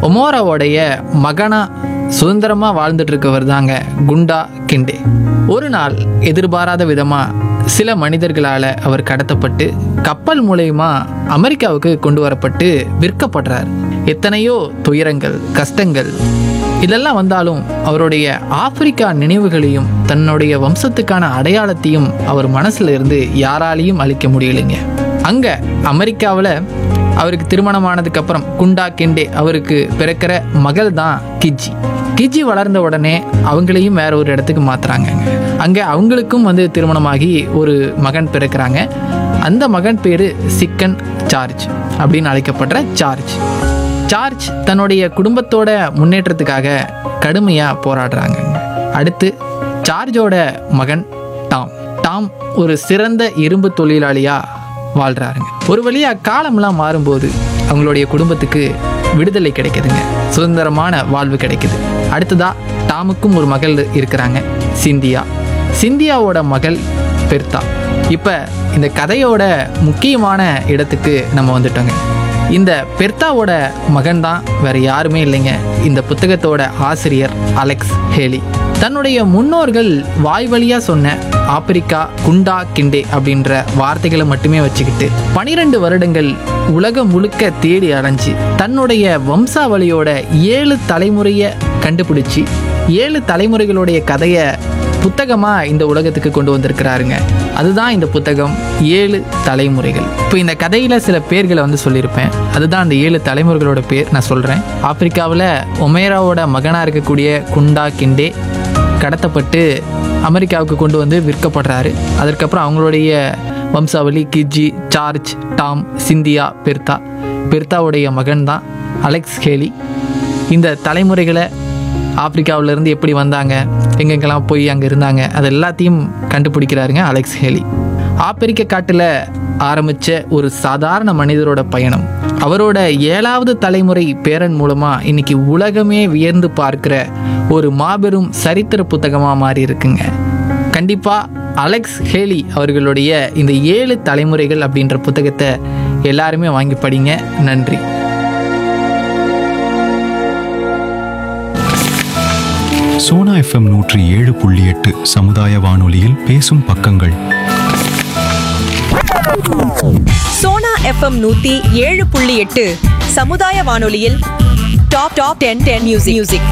ஒமோராவோடைய மகனா சுதந்திரமா வாழ்ந்துட்டு இருக்கவர் தாங்க குண்டா கிண்டே ஒரு நாள் எதிர்பாராத விதமா சில மனிதர்களால் அவர் கடத்தப்பட்டு கப்பல் மூலயமா அமெரிக்காவுக்கு கொண்டு வரப்பட்டு விற்கப்படுறார் எத்தனையோ துயரங்கள் கஷ்டங்கள் இதெல்லாம் வந்தாலும் அவருடைய ஆப்பிரிக்கா நினைவுகளையும் தன்னுடைய வம்சத்துக்கான அடையாளத்தையும் அவர் மனசுல இருந்து யாராலையும் அழிக்க முடியலைங்க அங்க அமெரிக்காவில் அவருக்கு திருமணமானதுக்கு அப்புறம் குண்டா கெண்டே அவருக்கு பிறக்கிற மகள் தான் கிஜி கிஜி வளர்ந்த உடனே அவங்களையும் வேற ஒரு இடத்துக்கு மாத்துறாங்க அங்கே அவங்களுக்கும் வந்து திருமணமாகி ஒரு மகன் பிறக்கிறாங்க அந்த மகன் பேரு சிக்கன் சார்ஜ் அப்படின்னு அழைக்கப்படுற சார்ஜ் சார்ஜ் தன்னுடைய குடும்பத்தோட முன்னேற்றத்துக்காக கடுமையாக போராடுறாங்க அடுத்து சார்ஜோட மகன் டாம் டாம் ஒரு சிறந்த இரும்பு தொழிலாளியாக வாழ்கிறாருங்க ஒரு வழியாக காலம்லாம் மாறும்போது அவங்களுடைய குடும்பத்துக்கு விடுதலை கிடைக்குதுங்க சுதந்திரமான வாழ்வு கிடைக்குது அடுத்ததா டாமுக்கும் ஒரு மகள் இருக்கிறாங்க சிந்தியா சிந்தியாவோட மகள் பெர்தா இப்போ இந்த கதையோட முக்கியமான இடத்துக்கு நம்ம வந்துட்டோங்க இந்த பெர்தாவோட மகன் தான் வேற யாருமே இல்லைங்க இந்த புத்தகத்தோட ஆசிரியர் அலெக்ஸ் ஹேலி தன்னுடைய முன்னோர்கள் வாய் வழியா சொன்ன ஆப்பிரிக்கா குண்டா கிண்டே அப்படின்ற வார்த்தைகளை மட்டுமே வச்சுக்கிட்டு பனிரெண்டு வருடங்கள் உலகம் முழுக்க தேடி அலைஞ்சு தன்னுடைய வம்சாவளியோட ஏழு தலைமுறையை கண்டுபிடிச்சி ஏழு தலைமுறைகளுடைய கதையை புத்தகமாக இந்த உலகத்துக்கு கொண்டு வந்திருக்கிறாருங்க அதுதான் இந்த புத்தகம் ஏழு தலைமுறைகள் இப்போ இந்த கதையில் சில பேர்களை வந்து சொல்லியிருப்பேன் அதுதான் அந்த ஏழு தலைமுறைகளோட பேர் நான் சொல்கிறேன் ஆப்பிரிக்காவில் ஒமேராவோட மகனாக இருக்கக்கூடிய குண்டா கிண்டே கடத்தப்பட்டு அமெரிக்காவுக்கு கொண்டு வந்து விற்கப்படுறாரு அதற்கப்புறம் அவங்களுடைய வம்சாவளி Kizzy George Tom Cynthia Bertha பெர்தாவுடைய மகன் தான் அலெக்ஸ் ஹேலி இந்த தலைமுறைகளை ஆப்பிரிக்காவுல இருந்து எப்படி வந்தாங்க எங்கெங்கெல்லாம் போய் அங்கே இருந்தாங்க அது எல்லாத்தையும் கண்டுபிடிக்கிறாருங்க அலெக்ஸ் ஹேலி ஆப்பிரிக்க காட்டில் ஆரம்பித்த ஒரு சாதாரண மனிதரோட பயணம் அவரோட ஏழாவது தலைமுறை பேரன் மூலமாக இன்னைக்கு உலகமே வியந்து பார்க்கிற ஒரு மாபெரும் சரித்திர புத்தகமாக மாறி இருக்குங்க கண்டிப்பாக அலெக்ஸ் ஹேலி அவர்களுடைய இந்த ஏழு தலைமுறைகள் அப்படின்ற புத்தகத்தை எல்லாருமே வாங்கி படிங்க நன்றி சோனா எஃப்எம் நூற்றி ஏழு புள்ளி எட்டு சமுதாய வானொலியில் பேசும் பக்கங்கள் சோனா எஃப்எம் நூத்தி ஏழு புள்ளி எட்டு சமுதாய வானொலியில் top top ten ten music music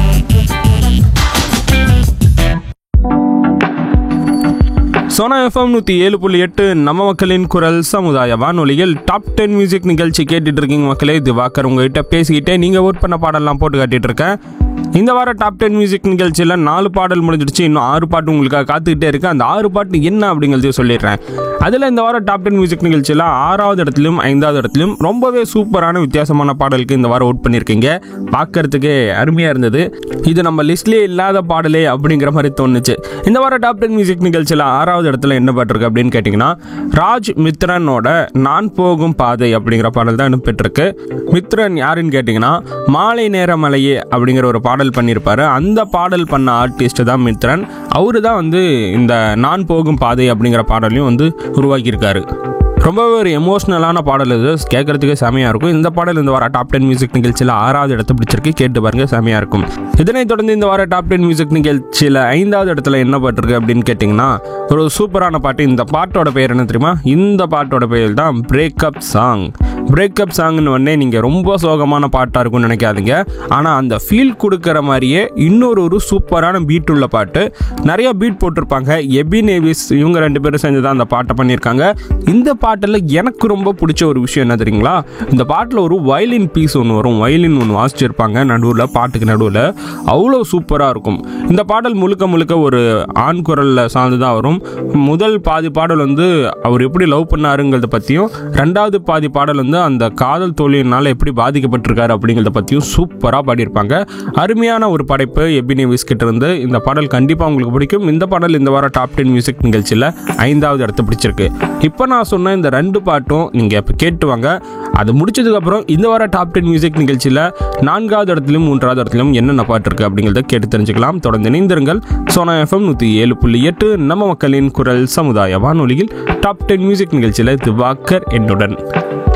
Sona FM நூற்றி ஏழு புள்ளி எட்டு நம்ம மக்களின் குரல் சமுதாய வானொலியில் டாப் டென் மியூசிக் நிகழ்ச்சி கேட்டுட்டு இருக்கீங்க மக்களே திவாகர் உங்ககிட்ட பேசிக்கிட்டே நீங்கள் ஓட் பண்ண பாடலாம் போட்டு காட்டிட்டு இருக்கேன் இந்த வாரம் டாப் டென் மியூசிக் நிகழ்ச்சியில் நாலு பாடல் முடிஞ்சிடுச்சு இன்னும் ஆறு பாட்டு உங்களுக்காக காத்துக்கிட்டே இருக்கு அந்த ஆறு பாட்டு என்ன அப்படிங்கிறதையும் சொல்லிடுறேன் அதில் இந்த வாரம் டாப் டென் மியூசிக் நிகழ்ச்சியில் ஆறாவது இடத்துலையும் ஐந்தாவது இடத்துலையும் ரொம்பவே சூப்பரான வித்தியாசமான பாடலுக்கு இந்த வாரம் ஓட் பண்ணியிருக்கீங்க பார்க்கறதுக்கே அருமையாக இருந்தது இது நம்ம லிஸ்ட்லேயே இல்லாத பாடலே அப்படிங்கிற மாதிரி தோணுச்சு இந்த வாரம் டாப் டென் மியூசிக் நிகழ்ச்சியில் ஆறாவது இடத்துல என்ன பாட்டு இருக்கு அப்படின்னு கேட்டிங்கன்னா ராஜ் மித்ரனோட நான் போகும் பாதை அப்படிங்கிற பாடல் தான் இன்னும் பெற்றிருக்கு மித்ரன் யாருன்னு கேட்டிங்கன்னா மாலை நேர மலையே அப்படிங்கிற ஒரு பாடல் பண்ணியிருப்பாரு அந்த பாடல் பண்ண ஆர்டிஸ்ட் தான் மித்ரன் அவரு தான் வந்து இந்த நான் போகும் பாதை அப்படிங்கிற பாடலையும் வந்து உருவாக்கியிருக்காரு ரொம்பவே ஒரு எமோஷ்னலான பாடல் இது கேட்கறதுக்கே செமையாக இருக்கும் இந்த பாடல் இந்த வார டாப் டென் மியூசிக் நிகழ்ச்சியில் ஆறாவது இடத்த பிடிச்சிருக்கு கேட்டு பாருங்க செமையாக இருக்கும் இதனைத் தொடர்ந்து இந்த வார டாப் டென் மியூசிக் நிகழ்ச்சியில் ஐந்தாவது இடத்துல என்ன பாட்டிருக்கு அப்படின்னு கேட்டிங்கன்னா ஒரு சூப்பரான பாட்டு இந்த பாட்டோட பெயர் என்ன தெரியுமா இந்த பாட்டோட பெயர் தான் பிரேக்கப் சாங் பிரேக்கப் சாங்னு உடனே நீங்கள் ரொம்ப சோகமான பாட்டாக இருக்கும்னு நினைக்காதீங்க ஆனால் அந்த ஃபீல் கொடுக்குற மாதிரியே இன்னொரு ஒரு சூப்பரான பீட் உள்ள பாட்டு நிறைய பீட் போட்டிருப்பாங்க எபி நேவிஸ் இவங்க ரெண்டு பேரும் சேர்ந்து தான் அந்த பாட்டை பண்ணியிருக்காங்க இந்த பாட்டில் எனக்கு ரொம்ப பிடிச்ச ஒரு விஷயம் என்ன தெரியுங்களா இந்த பாட்டில் ஒரு வயலின் பீஸ் ஒன்று வரும் வயலின் ஒன்று வாசிச்சிருப்பாங்க நடுவில் பாட்டுக்கு நடுவில் அவ்வளோ சூப்பராக இருக்கும் இந்த பாடல் முழுக்க முழுக்க ஒரு ஆண் குரலில் சார்ந்து தான் வரும் முதல் பாதி பாடல் வந்து அவர் எப்படி லவ் பண்ணாருங்கிறத பற்றியும் ரெண்டாவது பாதி பாடல் வந்து அந்த காதல் தோல்வியினால் எப்படி பாதிக்கப்பட்டிருக்காரு அப்படிங்கிறத பற்றியும் சூப்பராக பாடியிருப்பாங்க அருமையான ஒரு படைப்பு எபினி விஸ்கிட்ட இருந்து இந்த பாடல் கண்டிப்பாக உங்களுக்கு பிடிக்கும் இந்த பாடல் இந்த வாரம் டாப் டென் மியூசிக் நிகழ்ச்சியில் ஐந்தாவது இடத்த பிடிச்சிருக்கு இப்போ நான் சொன்ன இந்த ரெண்டு பாட்டும் நீங்கள் இப்போ கேட்டு வாங்க அது முடிச்சதுக்கப்புறம் இந்த வாரம் டாப் டென் மியூசிக் நிகழ்ச்சியில் நான்காவது இடத்துலையும் மூன்றாவது இடத்துலையும் என்னென்ன பாட்டு இருக்குது அப்படிங்கிறத கேட்டு தெரிஞ்சுக்கலாம் தொடர்ந்து இணைந்திருங்கள் சோனா எஃப்எம் நூற்றி ஏழு புள்ளி எட்டு நம்ம மக்களின் குரல் சமுதாய வானொலியில் டாப் டென் மியூசிக் நிகழ்ச்சியில் திவாக்கர் என்னுடன்